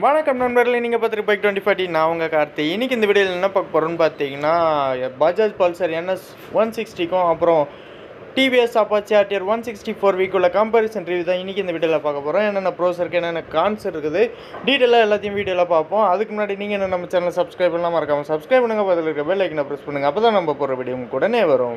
வணக்கம் நண்பர்களே நீங்கள் பார்த்துட்டு பைக் டுவெண்ட்டி ஃபார்ட்டி நான் உங்கள் கார்த்தி இன்றைக்கி இந்த வீடியோவில் என்ன பார்க்க போகிறோன்னு பார்த்தீங்கன்னா பஜாஜ் பல்சர் என்எஸ் ஒன் சிக்ஸ்டிக்கும் அப்புறம் TVS Apache RTR one sixty four வீக்குள்ள கம்பேரிசன் ரிவ்யூ தான் இன்றைக்கி இந்த வீடியோவில் பார்க்க போகிறோம் என்னென்ன ப்ரோஸ் இருக்குது என்னென்ன கான்ஸ் இருக்குது டீட்டெயிலாக எல்லாத்தையும் வீடியோவில் பார்ப்போம் அதுக்கு முன்னாடி நீங்கள் என்ன நம்ம சேனலை சப்ஸ்கிரைப் பண்ணலாம் மறக்காமல் சப்ஸ்கிரைப் பண்ணுங்கள் பதில் இருக்க பெல் ஐக்கனை ப்ரெஸ் பண்ணுங்கள் அப்போ தான் நம்ம போகிற வீடியோ உங்களுக்கு உடனே வரும்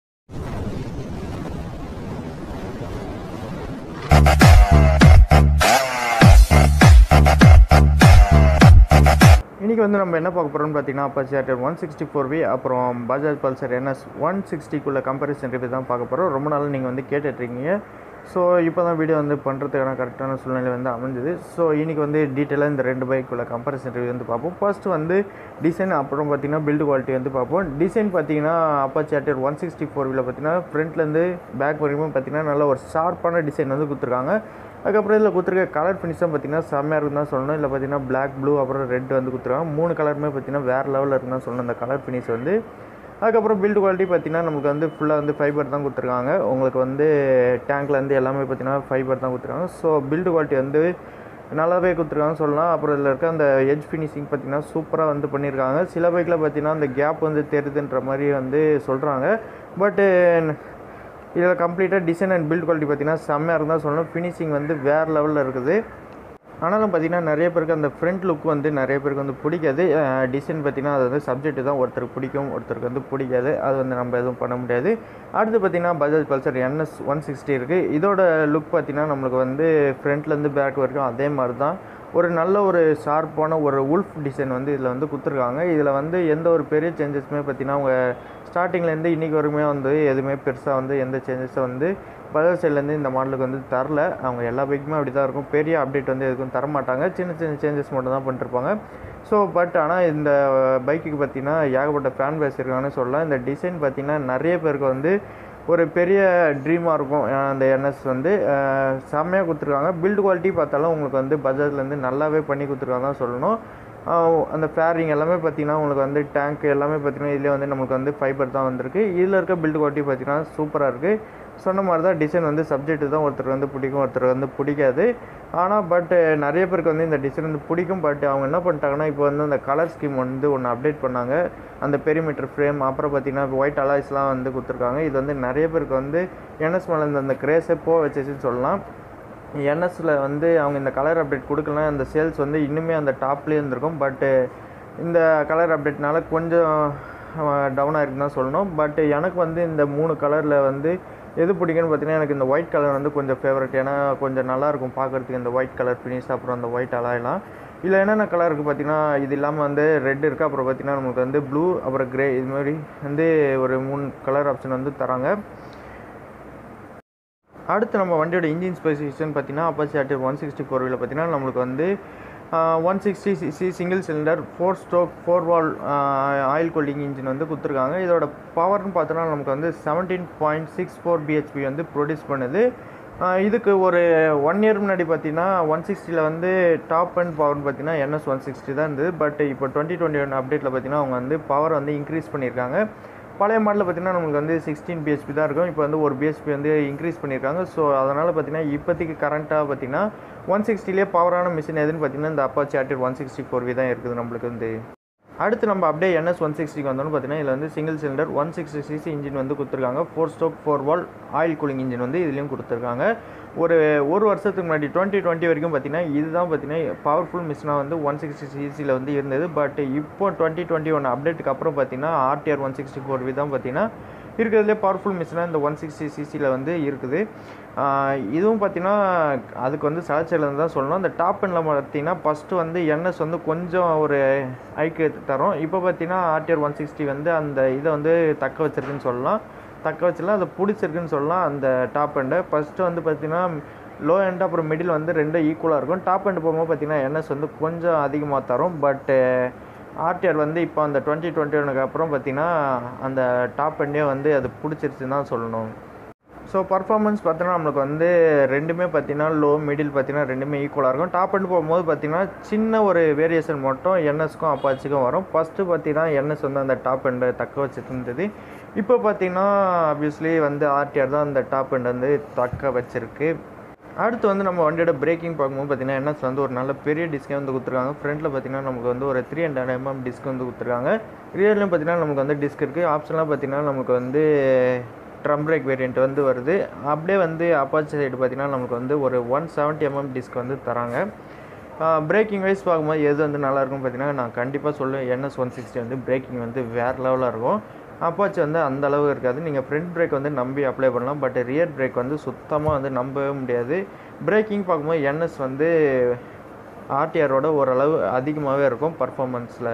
இன்றைக்கி வந்து நம்ம என்ன பார்க்க போகிறோம்னு பார்த்தீங்கன்னா Apache RTR one sixty four V அப்புறம் பஜாஜ் பல்சர் என்எஸ் ஒன் சிக்ஸ்டிக்குள்ளே கம்பேரிசன் ரிவ்யூ தான் பார்க்க போகிறோம் ரொம்ப நாள் நீங்கள் வந்து கேட்டுட்ருக்கீங்க ஸோ இப்போ தான் வீடியோ வந்து பண்ணுறதுக்கான கரெக்டான சூழ்நிலை வந்து அமைஞ்சுது ஸோ இன்றைக்கி வந்து டீட்டெயிலாக இந்த ரெண்டு பைக்குள்ள கம்பேரிசன் ரிவ்யூ வந்து பார்ப்போம் ஃபர்ஸ்ட் வந்து டிசைன் அப்புறம் பார்த்தீங்கன்னா பில்டு குவாலிட்டி வந்து பார்ப்போம் டிசைன் பார்த்தீங்கன்னா Apache RTR one sixty four வீல பார்த்தீங்கன்னா ஃப்ரண்ட்லேருந்து பேக் வரைக்கும் பார்த்தீங்கன்னா நல்ல ஒரு ஷார்ப்பான டிசைன் வந்து கொடுத்துருக்காங்க அதுக்கப்புறம் இதில் கொடுத்துருக்க கலர் ஃபினிஷும் பார்த்தீங்கன்னா செம்மையாக இருக்குன்னு தான் சொல்லணும் இல்லை பார்த்தீங்கன்னா பிளாக் ப்ளூ அப்புறம் ரெட் வந்து கொடுத்துருக்காங்க மூணு கலருமே பார்த்தீங்கன்னா வேறு லெவலில் இருக்குன்னு தான் சொல்லணும் அந்த கலர் ஃபினிஷ் வந்து அதுக்கப்புறம் பில்டு குவாலிட்டி பார்த்தீங்கன்னா நமக்கு வந்து ஃபுல்லாக வந்து ஃபைபர் தான் கொடுத்துருக்காங்க உங்களுக்கு வந்து டேங்க்ல இருந்து எல்லாமே பார்த்தீங்கன்னா ஃபைபர் தான் கொடுத்துருக்காங்க ஸோ பில்டு குவாலிட்டி வந்து நல்லாவே கொடுத்துருக்காங்கன்னு சொல்லலாம் அப்புறம் இதில் இருக்க அந்த எட்ஜ் ஃபினிஷிங் பார்த்தீங்கன்னா சூப்பராக வந்து பண்ணியிருக்காங்க சில பைக்கில் பார்த்தீங்கன்னா அந்த கேப் வந்து தெரியுதுன்ற மாதிரி வந்து சொல்கிறாங்க பட்டு இதில் கம்ப்ளீட்டாக டிசைன் அண்ட் பில்ட் குவாலிட்டி பார்த்தீங்கன்னா செம்மையாக இருந்தால் சொல்லணும் ஃபினிஷிங் வந்து வேறு லெவலில் இருக்குது ஆனாலும் பார்த்தீங்கன்னா நிறைய பேருக்கு அந்த ஃப்ரண்ட் லுக் வந்து நிறைய பேருக்கு வந்து பிடிக்காது டிசைன் பார்த்தீங்கன்னா அது வந்து சப்ஜெக்ட் தான் ஒருத்தருக்கு பிடிக்கும் ஒருத்தருக்கு வந்து பிடிக்காது அது வந்து நம்ம எதுவும் பண்ண முடியாது அடுத்து பார்த்தீங்கன்னா Bajaj Pulsar NS one sixty இருக்குது இதோட லுக் பார்த்தீங்கன்னா நம்மளுக்கு வந்து ஃப்ரண்ட்லேருந்து பேக் வரைக்கும் அதே மாதிரி தான் ஒரு நல்ல ஒரு ஷார்ப்பான ஒரு உல்ஃப் டிசைன் வந்து இதில் வந்து கொடுத்துருக்காங்க இதில் வந்து எந்த ஒரு பெரிய சேஞ்சஸுமே பார்த்தீங்கன்னா அவங்க ஸ்டார்டிங்லேருந்து இன்றைக்கி வரைக்குமே வந்து எதுவுமே பெருசாக வந்து எந்த சேஞ்சஸும் வந்து பஜாஜ் சைட்லேருந்து இந்த மாடலுக்கு வந்து தரல அவங்க எல்லா பைக்குமே அப்படி தான் இருக்கும் பெரிய அப்டேட் வந்து எதுக்கும் தர மாட்டாங்க சின்ன சின்ன சேஞ்சஸ் மட்டும் தான் பண்ணிருப்பாங்க ஸோ பட் ஆனால் இந்த பைக்குக்கு பார்த்தீங்கன்னா ஏகப்பட்ட ஃபேன் பேஸ் இருக்காங்கன்னு சொல்லலாம் இந்த டிசைன் பார்த்தீங்கன்னா நிறைய பேருக்கு வந்து ஒரு பெரிய ட்ரீமாக இருக்கும் அந்த என்எஸ் வந்து செம்மையாக கொடுத்துருக்காங்க பில்டு குவாலிட்டி பார்த்தாலும் உங்களுக்கு வந்து பஜாஜ்லேருந்து நல்லாவே பண்ணி கொடுத்துருக்காங்க தான் சொல்லணும் அந்த ஃபேரிங் எல்லாமே பார்த்தீங்கன்னா உங்களுக்கு வந்து டேங்க் எல்லாமே பார்த்தீங்கன்னா இதிலே வந்து நமக்கு வந்து ஃபைபர் தான் வந்திருக்கு இதில் இருக்க பில்டு குவாலிட்டி பார்த்தீங்கன்னா சூப்பராக இருக்குது சொன்ன மாதிரி தான் டிசைன் வந்து சப்ஜெக்ட் தான் ஒருத்தருக்கு வந்து பிடிக்கும் ஒருத்தருக்கு வந்து பிடிக்காது ஆனால் பட் நிறைய பேருக்கு வந்து இந்த டிசைன் வந்து பிடிக்கும் பட் அவங்க என்ன பண்ணிட்டாங்கன்னா இப்போ வந்து அந்த கலர் ஸ்கீம் வந்து ஒன்று அப்டேட் பண்ணாங்க அந்த பெரிமீட்டர் ஃப்ரேம் அப்புறம் பார்த்தீங்கன்னா ஒயிட் அலாய்ஸ்லாம் வந்து கொடுத்துருக்காங்க இது வந்து நிறைய பேருக்கு வந்து என்எஸ் மேலே இந்த அந்த கிரேஸே போக வச்சிச்சுன்னு சொல்லலாம் என்எஸில் வந்து அவங்க இந்த கலர் அப்டேட் கொடுக்கலாம் அந்த சேல்ஸ் வந்து இன்னுமே அந்த டாப்லேயே இருந்திருக்கும் பட்டு இந்த கலர் அப்டேட்னால கொஞ்சம் டவுன் ஆகிருக்குன்னு தான் சொல்லணும் பட் எனக்கு வந்து இந்த மூணு கலரில் வந்து எது பிடிக்குன்னு பார்த்தீங்கன்னா எனக்கு இந்த ஒயிட் கலர் வந்து கொஞ்சம் ஃபேவரட் ஏன்னா கொஞ்சம் நல்லாயிருக்கும் பார்க்குறதுக்கு இந்த ஒயிட் கலர் ஃபினிஷ் அப்புறம் அந்த ஒயிட் அலாயெல்லாம் இதில் என்னென்ன கலர் இருக்குது பார்த்தீங்கன்னா இது இல்லாமல் வந்து ரெட் இருக்குது அப்புறம் பார்த்தீங்கன்னா நமக்கு வந்து ப்ளூ அப்புறம் க்ரே இது மாதிரி வந்து ஒரு மூணு கலர் ஆப்ஷன் வந்து தராங்க அடுத்து நம்ம வண்டியோட இன்ஜின் ஸ்பெசிஃபிகேஷன் பார்த்தீங்கன்னா Apache RTR one sixty four வீலில் பார்த்தீங்கன்னா நம்மளுக்கு வந்து one sixty cc single cylinder four stroke four valve oil cooling engine வந்து கொடுத்துருக்காங்க இதோட பவர்னு பார்த்தோன்னா நமக்கு வந்து seventeen point six four BHP வந்து ப்ரொடியூஸ் பண்ணுது இதுக்கு ஒரு ஒன் இயர் முன்னாடி பார்த்தீங்கன்னா ஒன் சிக்ஸ்டியில் வந்து டாப் அண்ட் பவர்னு பார்த்தீங்கன்னா என்எஸ் ஒன் சிக்ஸ்டி தான் இருந்தது பட் இப்போ டுவெண்ட்டி டுவெண்ட்டி ஒன் அப்டேட்டில் பார்த்தீங்கன்னா அவங்க வந்து பவர் வந்து இன்க்ரீஸ் பண்ணியிருக்காங்க பழைய மாடலில் பார்த்தீங்கன்னா நமக்கு வந்து சிக்ஸ்டீன் பிஹெச்பி தான் இருக்கும் இப்போ வந்து ஒரு பிஹெச்பி வந்து இன்க்ரீஸ் பண்ணியிருக்காங்க ஸோ அதனால் பார்த்தீங்கன்னா இப்போதைக்கு கரண்ட்டாக பார்த்தீங்கன்னா ஒன் சிக்ஸ்டிலே பவரான மிஷின் எதுன்னு பார்த்தீங்கன்னா இந்த Apache RTR one sixty four V தான் இருக்குது நம்மளுக்கு வந்து அடுத்து நம்ம அப்படியே என்எஸ் ஒன் சிக்ஸ்டிக்கு வந்தோம்னு பார்த்தீங்கன்னா இதில் வந்து single cylinder one sixty cc engine வந்து கொடுத்துருக்காங்க four stroke four valve oil cooling engine வந்து இதுலேயும் கொடுத்துருக்காங்க ஒரு ஒரு வருஷத்துக்கு முன்னாடி டுவெண்ட்டி டுவெண்ட்டி வரைக்கும் பார்த்தீங்கன்னா இதுதான் பார்த்தீங்கன்னா பவர்ஃபுல் மிஷினாக வந்து ஒன் சிக்ஸ்டி சிசியில் வந்து இருந்தது பட் இப்போ டுவெண்ட்டி டுவெண்ட்டி ஒன் அப்டேட்டுக்கு அப்புறம் பார்த்தீங்கன்னா RTR one sixty four V தான் பார்த்தீங்கன்னா இருக்கிறதுலே பவர்ஃபுல் மிஷினாக இந்த ஒன் சிக்ஸ்டி சிசியில் வந்து இருக்குது இதுவும் பார்த்தீங்கன்னா அதுக்கு வந்து சலச்சையில் தான் சொல்லணும் இந்த டாப் எண்ணில் பார்த்தீங்கன்னா ஃபஸ்ட்டு வந்து என்எஸ் வந்து கொஞ்சம் ஒரு ஐக்கு தரும் இப்போ பார்த்தீங்கன்னா ஆர்டிஆர் ஒன் சிக்ஸ்டி வந்து அந்த இதை வந்து தக்க வச்சிருக்குன்னு சொல்லலாம் தக்க வச்சிடலாம் அதை பிடிச்சிருக்குன்னு சொல்லலாம் அந்த டாப் எண்டை ஃபஸ்ட்டு வந்து பார்த்திங்கன்னா லோ எண்ட் அப்புறம் மிடில் வந்து ரெண்டும் ஈக்குவலாக இருக்கும் டாப் எண்ட் போகும்போது பார்த்திங்கன்னா என்எஸ் வந்து கொஞ்சம் அதிகமாக தரும் பட்டு ஆர்டிஆர் வந்து இப்போ அந்த டுவெண்ட்டி டுவெண்ட்டி ஒனுக்கு அப்புறம் பார்த்திங்கன்னா அந்த டாப் எண்டே வந்து அது பிடிச்சிருச்சுன்னு தான் சொல்லணும் ஸோ பர்ஃபார்மன்ஸ் பார்த்தோன்னா நம்மளுக்கு வந்து ரெண்டுமே பார்த்தீங்கன்னா லோ மிடில் பார்த்தீங்கன்னா ரெண்டுமே ஈக்குவலாக இருக்கும் டாப் அண்ட் போகும்போது பார்த்தீங்கன்னா சின்ன ஒரு வேரியேஷன் மட்டும் என்எஸ்க்கும் அப்பாச்சிக்கும் வரும் ஃபஸ்ட்டு பார்த்தீங்கன்னா என்எஸ் வந்து அந்த டாப் எண்டை தக்க வச்சுட்டு இருந்தது இப்போ பார்த்தீங்கன்னா ஆப்வியஸ்லி வந்து ஆர்டிஆர் தான் அந்த டாப் எண்ட் வந்து தக்க வச்சிருக்கு அடுத்து வந்து நம்ம வண்டியோட பிரேக்கிங் பார்க்கும்போது பார்த்தீங்கன்னா என்எஸ் வந்து ஒரு நல்ல பெரிய டிஸ்கே வந்து கொடுத்துருக்காங்க ஃப்ரண்ட்டில் பார்த்தீங்கன்னா நமக்கு வந்து ஒரு த்ரீ ஹண்ட்ரட் எம்எம் டிஸ்க் வந்து கொடுத்துருக்காங்க ரியர்லையும் பார்த்தீங்கன்னா நமக்கு வந்து டிஸ்க் இருக்குது ஆப்ஷன்லாம் பார்த்தீங்கன்னா நமக்கு வந்து ட்ரம் பிரேக் வேரியண்ட் வந்து வருது அப்படியே வந்து அப்பாச்சி சைடு பார்த்தீங்கன்னா நமக்கு வந்து ஒரு ஒன் செவன்ட்டி எம்எம் டிஸ்க் வந்து தராங்க பிரேக்கிங் வைஸ் பார்க்கும்போது எது வந்து நல்லாயிருக்கும் பார்த்தீங்கன்னா நான் கண்டிப்பாக சொல்லுவேன் என்எஸ் ஒன் சிக்ஸ்டி வந்து பிரேக்கிங் வந்து வேறு லெவலாக இருக்கும் அப்பாச்சி வந்து அந்த அளவு இருக்காது நீங்கள் ஃப்ரண்ட் பிரேக் வந்து நம்பி அப்ளை பண்ணலாம் பட் ரியர் பிரேக் வந்து சுத்தமாக வந்து நம்பவே முடியாது பிரேக்கிங் பார்க்கும்போது என்எஸ் வந்து ஆர்டிஆரோட ஓரளவு அதிகமாகவே இருக்கும் பர்ஃபார்மன்ஸில்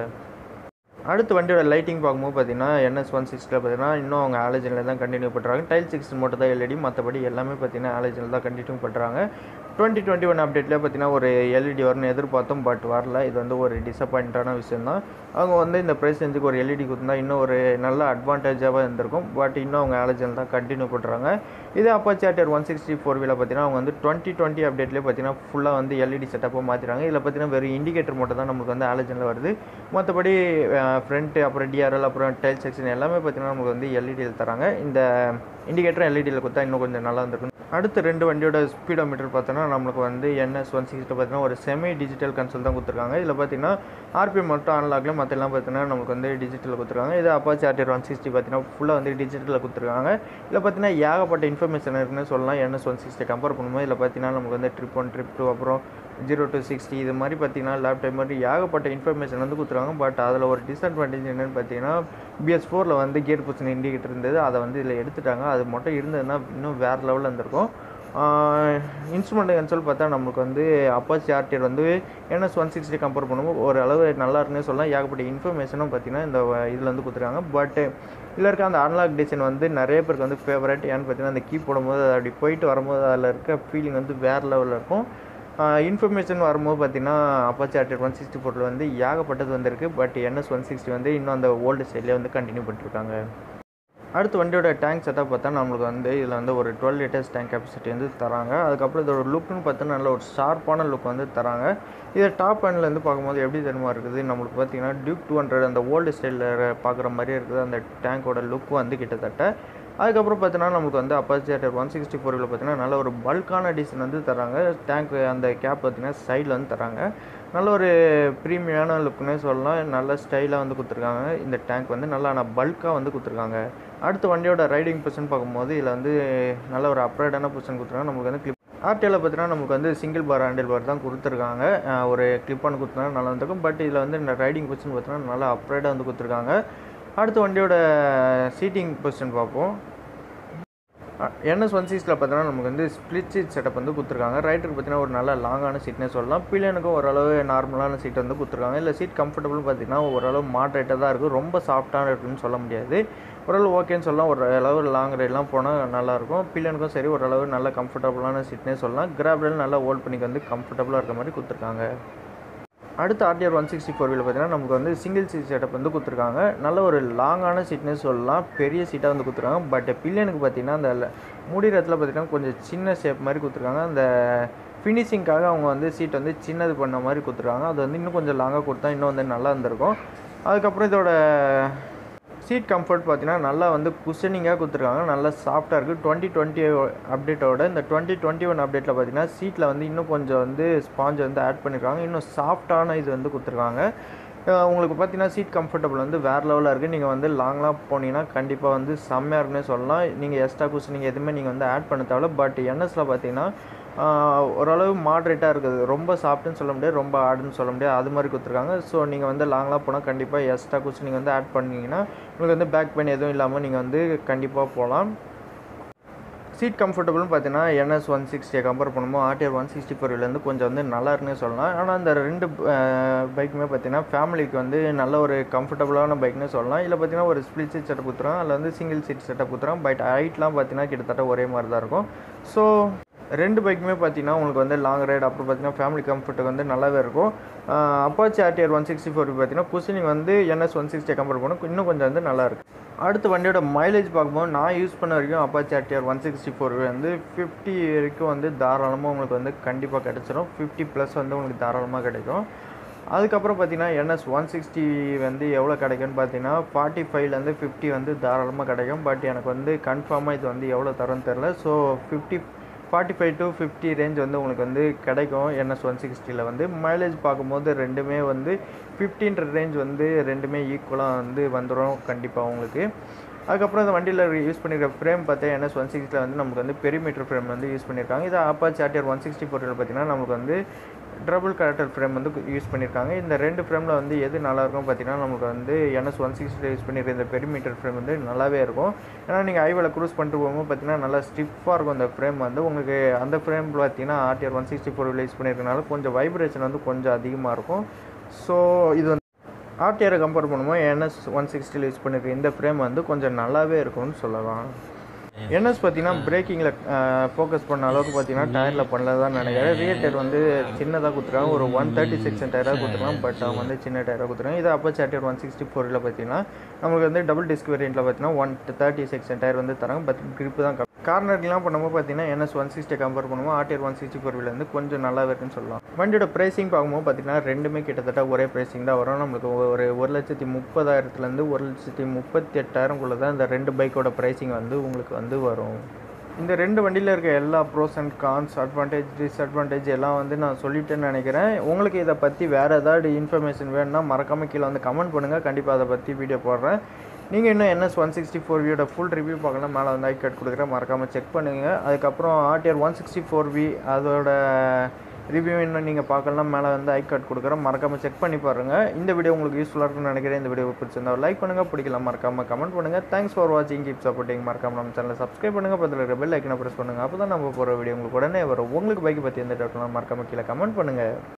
அடுத்து வண்டியோட லைட்டிங் பார்க்கும்போது பார்த்தீங்கன்னா என்எஸ் ஒன் சிக்ஸில் பார்த்தீங்கன்னா இன்னும் அவங்க ஆலோஜனில் தான் கண்டினியூ பண்ணுறாங்க டைல் சிக்ஸ் மட்டும் தான் எல்இடி மற்றபடி எல்லாமே பார்த்தீங்கன்னா ஆலோஜனில் தான் கண்டினியூ பண்ணுறாங்க டுவெண்ட்டி டுவெண்ட்டி ஒன் அப்டேட்டில் பார்த்தீங்கன்னா ஒரு எல்இடி வரும்னு எதிர்பார்த்தோம் பட் வரல இது வந்து ஒரு டிசப்பாயிண்டான விஷயம் தான் அவங்க வந்து இந்த ப்ரைஸ் ரேஞ்சுக்கு ஒரு எல்இடி கொடுத்தா இன்னும் ஒரு நல்ல அட்வான்டேஜாக இருந்திருக்கும் பட் இன்னும் அவங்க ஆலோஜன் தான் கண்டினியூ பண்ணுறாங்க இதே Apache RTR one sixty four வீல பார்த்தீங்கன்னா அவங்க வந்து டுவெண்ட்டி டுவெண்ட்டி அப்டேட்லேயே பார்த்தீங்கன்னா ஃபுல்லாக வந்து எல்இடி செட்டப்பாக மாற்றிறாங்க இதில் பார்த்தீங்கன்னா வெறும் இண்டிகேட்டர் மட்டும் தான் நமக்கு வந்து ஆலோஜனில் வருது மற்றபடி ஃப்ரண்ட்டு அப்புறம் டிஆர்எல் அப்புறம் டைல் செக்ஷன் எல்லாமே பார்த்தீங்கன்னா நமக்கு வந்து எல்இடியில் தராங்க இந்த இண்டிகேட்டரும் எல்இடியில் கொடுத்தா இன்னும் கொஞ்சம் நல்லா இருந்திருக்கும் அடுத்து ரெண்டு வண்டியோட ஸ்பீடோ மீட்டர் பார்த்தோன்னா நம்மளுக்கு வந்து என்எஸ் ஒன் சிக்ஸ்டி பார்த்தீங்கன்னா ஒரு செமி டிஜிட்டல் கன்சோல் தான் கொடுத்துருக்காங்க இதில் பார்த்தீங்கன்னா ஆர்பிஎம் மட்டும் ஆன்லாக்ல மற்ற எல்லாம் பார்த்தீங்கன்னா நமக்கு வந்து டிஜிட்டலில் கொடுத்துருக்காங்க இது அப்பாச்சி ஆர்டிஆர் ஒன் சிக்ஸ்டி பார்த்தீங்கன்னா ஃபுல்லாக வந்து டிஜிட்டலில் கொடுத்துருக்காங்க இதில் பார்த்தீங்கன்னா ஏகப்பட்ட இன்ஃபர்மேஷன் இருக்குன்னு சொல்லலாம் என்எஸ் ஒன் சிக்ஸ்டி கம்பேர் பண்ணும்போது இதில் பார்த்தீங்கன்னா நமக்கு வந்து ட்ரிப் ஒன் ட்ரிப் டூ அப்புறம் ஜீரோ டு சிக்ஸ்டி இது மாதிரி பார்த்தீங்கன்னா லேப்டாப் மாதிரி ஏகப்பட்ட இன்ஃபர்மேஷன் வந்து கொடுத்துருக்காங்க பட் அதில் ஒரு டிஸ்அட்வான்டேஜ் என்னென்னு பார்த்தீங்கன்னா பிஎஸ் ஃபோரில் வந்து கேட் பொசிஷன் இண்டிகேட்டர் இருந்தது அதை வந்து இதில் எடுத்துட்டாங்க அது மட்டும் இருந்ததுன்னா இன்னும் வேறு லெவலில் இருந்திருக்கும் இன்ஸ்ட்ருமெண்ட் கன்சோல் பார்த்தா நமக்கு வந்து அப்பாச்சி ஆர்டிஆர் வந்து என்எஸ் ஒன் சிக்ஸ்டி கம்பேர் பண்ணும்போது ஒரு அளவு நல்லா இருக்குன்னு சொல்லலாம் ஏகப்பட்ட இன்ஃபர்மேஷனும் பார்த்தீங்கன்னா இந்த இதில் வந்து கொடுத்துருக்காங்க பட் இதில் இருக்க அந்த அன்லாக் டிசைன் வந்து நிறைய பேருக்கு வந்து ஃபேவரட் ஏன்னு பார்த்தீங்கன்னா அந்த கீ போடும்போது அது அப்படி போயிட்டு வரும்போது அதில் இருக்க ஃபீலிங் வந்து வேறு லெவலில் இருக்கும் இன்ஃபர்மேஷன் வரும்போது பார்த்தீங்கன்னா அப்பாச்சி ஆர்டிஆர் ஒன் சிக்ஸ்டி ஃபோரில் வந்து ஏகப்பட்டது வந்திருக்கு பட் என்எஸ் ஒன் சிக்ஸ்டி வந்து இன்னும் அந்த ஓல்டு ஸ்டைலே வந்து கண்டினியூ பண்ணிருக்காங்க அடுத்து வண்டியோட டேங்க் செட்டப் பார்த்தா நம்மளுக்கு வந்து இதில் வந்து ஒரு டுவெல் லிட்டர்ஸ் டேங்க் கெப்பாசிட்டி வந்து தராங்க அதுக்கப்புறம் இதோட லுக்குன்னு பார்த்தா நல்ல ஒரு ஷார்ப்பான லுக் வந்து தராங்க இதை டாப் ஹேண்ட்லேருந்து பார்க்கும்போது எப்படி தெரியுமா இருக்குது நம்மளுக்கு பார்த்தீங்கன்னா டியூக் டூ ஹண்ட்ரட் அந்த ஓல்டு ஸ்டைலில் பார்க்குற மாதிரியே இருக்குது அந்த டேங்கோட லுக் வந்து கிட்டத்தட்ட அதுக்கப்புறம் பார்த்தீங்கன்னா நமக்கு வந்து அப்பாச்சி ஆர்டர் ஒன் சிக்ஸ்டி ஃபோரில் பார்த்தீங்கன்னா நல்ல ஒரு பல்கான டிசைன் வந்து தராங்க டேங்க் அந்த கேப் பார்த்தீங்கன்னா சைடில் வந்து தராங்க நல்ல ஒரு ப்ரீமியமான லுக்குன்னே சொல்லலாம் நல்ல ஸ்டைலாக வந்து கொடுத்துருக்காங்க இந்த டேங்க் வந்து நல்லா ஆனால் பல்காக வந்து கொடுத்துருக்காங்க அடுத்து வண்டியோட ரைடிங் பொசிஷன் பார்க்கும்போது இதில் வந்து நல்ல ஒரு அப்ரைடான பொசிஷன் கொடுத்துருக்காங்க நமக்கு வந்து கிளிப் ஆர்டிஎல் பார்த்தீங்கன்னா நமக்கு வந்து சிங்கிள் பார் ஹேண்டில் பார் தான் கொடுத்துருக்காங்க ஒரு கிளிப் ஆன் கொடுத்தா நல்லா இருந்திருக்கும் பட் இதில் வந்து இந்த ரைடிங் பொசிஷன் பார்த்தீங்கன்னா நல்லா அப்ரைடாக வந்து கொடுத்துருக்காங்க அடுத்து வண்டியோட சீட்டிங் பொசிஷன் பார்ப்போம் என்எஸ் ஒன் சீஸில் பார்த்தீங்கன்னா நமக்கு வந்து ஸ்ப்ளிட் சீட் செட்டப் வந்து கொடுத்துருக்காங்க ரைட்டருக்கு பார்த்தீங்கன்னா ஒரு நல்ல லாங்கான சீட்னே சொல்லலாம் பிள்ளைனுக்கும் ஓரளவு நார்மலான சீட் வந்து கொடுத்துருக்காங்க இல்லை சீட் கம்ஃபர்டபுள் பார்த்தீங்கன்னா ஓரளவு மாட்ரேட்டாக தான் இருக்குது ரொம்ப சாஃப்டான இருக்குன்னு சொல்ல முடியாது ஓரளவு ஓகேன்னு சொல்லலாம் ஒரு அளவு லாங் ரைட்லாம் போனால் நல்லாயிருக்கும் பிள்ளைனுக்கும் சரி ஓரளவு நல்ல கம்ஃபர்டபுளான சீட்னே சொல்லலாம் கிராப்டில் நல்லா ஹோல்ட் பண்ணிக்க வந்து கம்ஃபர்டபுளாக இருக்க மாதிரி கொடுத்துருக்காங்க அடுத்து ஆர்டிஆர் ஒன் சிக்ஸ்டி ஃபோர் வீல் பார்த்தீங்கன்னா நமக்கு வந்து சிங்கிள் சீட் செட்டப் வந்து கொடுத்துருக்காங்க நல்ல ஒரு லாங்கான சீட்னே சொல்லலாம் பெரிய சீட்டாக வந்து கொடுத்துருக்காங்க பட் பில்லியனுக்கு பார்த்தீங்கன்னா அந்த முடிகிறதுல பார்த்தீங்கன்னா கொஞ்சம் சின்ன ஷேப் மாதிரி கொடுத்துருக்காங்க அந்த ஃபினிஷிங்காக அவங்க வந்து சீட் வந்து சின்னது பண்ண மாதிரி கொடுத்துருக்காங்க அது வந்து இன்னும் கொஞ்சம் லாங்காக கொடுத்தா இன்னும் வந்து நல்லா இருந்திருக்கும் அதுக்கப்புறம் இதோட சீட் கம்ஃபர்ட் பார்த்தீங்கன்னா நல்லா வந்து குஷனிங்காக கொடுத்துருக்காங்க நல்லா சாஃப்டாக இருக்குது டுவெண்ட்டி டுவெண்ட்டி அப்டேட்டோட இந்த டுவெண்ட்டி டுவெண்ட்டி ஒன் அப்டேட்டில் பார்த்தீங்கன்னா சீட்டில் வந்து இன்னும் கொஞ்சம் வந்து ஸ்பாஞ்ச் வந்து ஆட் பண்ணியிருக்காங்க இன்னும் சாஃப்டான இது வந்து கொடுத்துருக்காங்க உங்களுக்கு பார்த்தீங்கன்னா சீட் கம்ஃபர்டபுள் வந்து வேறு லெவலில் இருக்குது நீங்கள் வந்து லாங்லாம் போனீங்கன்னா கண்டிப்பாக வந்து செம்மையாக இருக்குன்னே சொல்லலாம் நீங்கள் எக்ஸ்ட்ரா குஷனிங் எதுவுமே நீங்கள் வந்து ஆட் பண்ண தேவையில்ல பட் என்எஸில் பார்த்தீங்கன்னா ஓரளவு மாட்ரேட்டாக இருக்குது ரொம்ப சாஃப்ட்டுன்னு சொல்ல முடியாது ரொம்ப ஹார்டுன்னு சொல்ல முடியாது அது மாதிரி கொடுத்துருக்காங்க ஸோ நீங்கள் வந்து லாங்லாம் போனால் கண்டிப்பாக எக்ஸ்ட்ரா குஷனிங் வந்து ஆட் பண்ணிங்கன்னா உங்களுக்கு வந்து பேக் பெயின் எதுவும் இல்லாமல் நீங்கள் வந்து கண்டிப்பாக போகலாம் சீட் கம்ஃபர்டபுள்னு பார்த்தீங்கன்னா என்எஸ் ஒன் சிக்ஸ்டியை கம்பேர் பண்ணும்போது ஆர்டிஆர் ஒன் சிக்ஸ்டி ஃபோர்லேருந்து கொஞ்சம் வந்து நல்லா இருக்குன்னே சொல்லலாம் ஆனால் அந்த ரெண்டு பைக்குமே பார்த்தீங்கன்னா ஃபேமிலிக்கு வந்து நல்ல ஒரு கம்ஃபர்டபுளான பைக்னே சொல்லலாம் இதில் பார்த்தீங்கன்னா ஒரு ஸ்பிளிட் சீட் செட்டப் கொடுத்துருவாங்க அதில் வந்து சிங்கிள் சீட் செட்டப் கொடுத்துருவாங்க பட் ஹைட்லாம் பார்த்தீங்கன்னா கிட்டத்தட்ட ஒரே மாதிரி தான் இருக்கும் ஸோ ரெண்டு பைக்குமே பார்த்தீங்கன்னா உங்களுக்கு வந்து லாங் ரைடு அப்புறம் பார்த்தீங்கன்னா ஃபேமிலி கம்ஃபர்ட்டுக்கு வந்து நல்லாவே இருக்கும் Apache RTR one sixty four பார்த்தீங்கன்னா குஷனிங் வந்து என்எஸ் ஒன் சிக்ஸ்டியை கம்பேர் பண்ணும் இன்னும் கொஞ்சம் வந்து நல்லா இருக்கு அடுத்த வண்டியோட மைலேஜ் பார்க்கும்போது நான் யூஸ் பண்ண வரைக்கும் Apache RTR one sixty four வந்து ஃபிஃப்டி வரைக்கும் வந்து தாராளமாக உங்களுக்கு வந்து கண்டிப்பாக கிடச்சிரும் ஃபிஃப்டி ப்ளஸ் வந்து உங்களுக்கு தாராளமாக கிடைக்கும் அதுக்கப்புறம் பார்த்தீங்கன்னா என்எஸ் ஒன் சிக்ஸ்டி வந்து எவ்வளோ கிடைக்கும்னு பார்த்தீங்கன்னா ஃபார்ட்டி ஃபைவ்லேருந்து ஃபிஃப்டி வந்து தாராளமாக கிடைக்கும் பட் எனக்கு வந்து கன்ஃபார்மாக இது வந்து எவ்வளோ தரும்னு தெரில so fifty forty five to fifty range வந்து உங்களுக்கு வந்து கிடைக்கும் என்எஸ் ஒன் சிக்ஸ்டியில் வந்து மைலேஜ் பார்க்கும்போது ரெண்டுமே வந்து ஃபிஃப்டின்ற ரேஞ்ச் வந்து ரெண்டுமே ஈக்குவலாக வந்து வந்துடும் கண்டிப்பாக உங்களுக்கு அதுக்கப்புறம் இந்த வண்டியில் யூஸ் பண்ணியிருக்க ஃப்ரேம் பார்த்தா என்எஸ் ஒன் சிக்ஸ்டியில் வந்து நமக்கு வந்து பெரிமீட்டர் ஃப்ரேம் வந்து யூஸ் பண்ணியிருக்காங்க இது அப்பாச்சி ஆர்டிஆர் ஒன் சிக்ஸ்டி ஃபோரில் பார்த்தீங்கன்னா நமக்கு வந்து ட்ரபுள் கரெக்டர் ஃப்ரேம் வந்து யூஸ் பண்ணியிருக்காங்க இந்த ரெண்டு ஃப்ரேமில் வந்து எது நல்லா இருக்கும் பார்த்தீங்கன்னா நமக்கு வந்து என்எஸ் ஒன் சிக்ஸ்டியில் யூஸ் பண்ணியிருக்க இந்த பெரிமீட்டர் ஃப்ரேம் வந்து நல்லாவே இருக்கும் ஏன்னா நீங்கள் ஹைவேல க்ரூஸ் பண்ணிட்டு போகும்போது பார்த்தீங்கன்னா நல்லா ஸ்டிஃபாக இருக்கும் அந்த ஃப்ரேம் வந்து உங்களுக்கு அந்த ஃப்ரேம் பார்த்தீங்கன்னா RTR one sixty four use பண்ணியிருக்கனால கொஞ்சம் வைப்ரேஷன் வந்து கொஞ்சம் அதிகமாக இருக்கும் ஸோ இது வந்து ஆர்டிஆரை கம்பேர் பண்ணும்போது என்எஸ் ஒன் சிக்ஸ்டியில் யூஸ் பண்ணியிருக்க இந்த ஃப்ரேம் வந்து கொஞ்சம் நல்லாவே இருக்கும்னு சொல்லலாம் என்எஸ் பார்த்தீங்கன்னா பிரேக்கிங்கில் ஃபோக்கஸ் பண்ண அளவுக்கு பார்த்தீங்கன்னா டயரில் பண்ணல தான் நினைக்கிறேன் ரியர் டயர் வந்து சின்னதாக கொடுத்துருக்காங்க ஒரு ஒன் தேர்ட்டி சிக்ஸ் டயராக கொடுத்துருக்காங்க பட் அவங்க வந்து சின்ன டயராக கொடுத்துருக்காங்க இது அப்போ சாட்டியர் ஒன் சிக்ஸ்டி ஃபோரில் பார்த்தீங்கன்னா நமக்கு வந்து டபுள் டிஸ்க் வேரியண்ட்டில் பார்த்தீங்கன்னா ஒன் தேர்ட்டி சிக்ஸ் டயர் வந்து தராங்க பட் கிரிப்பு தான் கார்னர்லாம் பண்ணும்போது பார்த்தீங்கன்னா என்எஸ் ஒன் சிக்ஸ்டி கம்பேர் பண்ணும்போது ஆர்டிஆர் ஒன் சிக்ஸ்டி ஃபோர் வந்து கொஞ்சம் நல்லா இருக்குன்னு சொல்லலாம் வண்டியோட ப்ரைஸிங் பார்க்கும்போது பார்த்தீங்கன்னா ரெண்டுமே கிட்டத்தட்ட ஒரே ப்ரைஸிங் தான் வரும் நம்மளுக்கு ஒரு ஒரு லட்சத்தி முப்பதாயிரத்துலேருந்து ஒரு லட்சத்தி முப்பத்தி எட்டாயிரம்குள்ளே தான் இந்த ரெண்டு பைக்கோட ப்ரைஸிங் வந்து உங்களுக்கு வந்து வரும் இந்த ரெண்டு வண்டியில் இருக்க எல்லா pros and cons advantage disadvantage எல்லாம் வந்து நான் சொல்லிட்டேன்னு நினைக்கிறேன் உங்களுக்கு இதை பற்றி வேறு ஏதாவது இன்ஃபர்மேஷன் வேணும்னா மறக்காமல் கீழே வந்து கமெண்ட் பண்ணுங்கள் கண்டிப்பாக அதை பற்றி வீடியோ போடுறேன் நீங்கள் இன்னும் என்எஸ் ஒன் சிக்ஸ்டி ஃபோர் வியோட ஃபுல் ரிவ்யூ பார்க்கலாம் மேலே வந்து ஐ கார்டு கொடுக்குறேன் மறக்காமல் செக் பண்ணுங்கள் அதுக்கப்புறம் RTR one sixty four V அதோட ரிவ்யூ இன்னும் நீங்கள் பார்க்கலாம் மேலே வந்து ஐ கார்டு கொடுக்குறேன் மறக்காமல் செக் பண்ணி பாருங்கள் இந்த வீடியோ உங்களுக்கு யூஸ்ஃபுல்லாக இருக்கும்னு நினைக்கிறேன் இந்த வீடியோ பிடிச்சிருந்தா லைக் பண்ணுங்கள் பிடிக்கலாம் மறக்காமல் கமெண்ட் பண்ணுங்கள் தேங்க்ஸ் ஃபார் வாட்சிங் கீப் சப்போர்ட்டிங் மறக்காமல் நம்ம சேனலை சப்ஸ்கிரைப் பண்ணுங்கள் பக்கத்தில் இருக்கிற பெல் ஐக்கனை ப்ரெஸ் பண்ணுங்கள் அப்போ தான் நம்ம போகிற வீடியோ உங்களுக்கு உடனே வரும் உங்களுக்கு பைக்கை பற்றி எந்த டவுட்லாம் மறக்காமல் கீழே கமெண்ட் பண்ணுங்கள்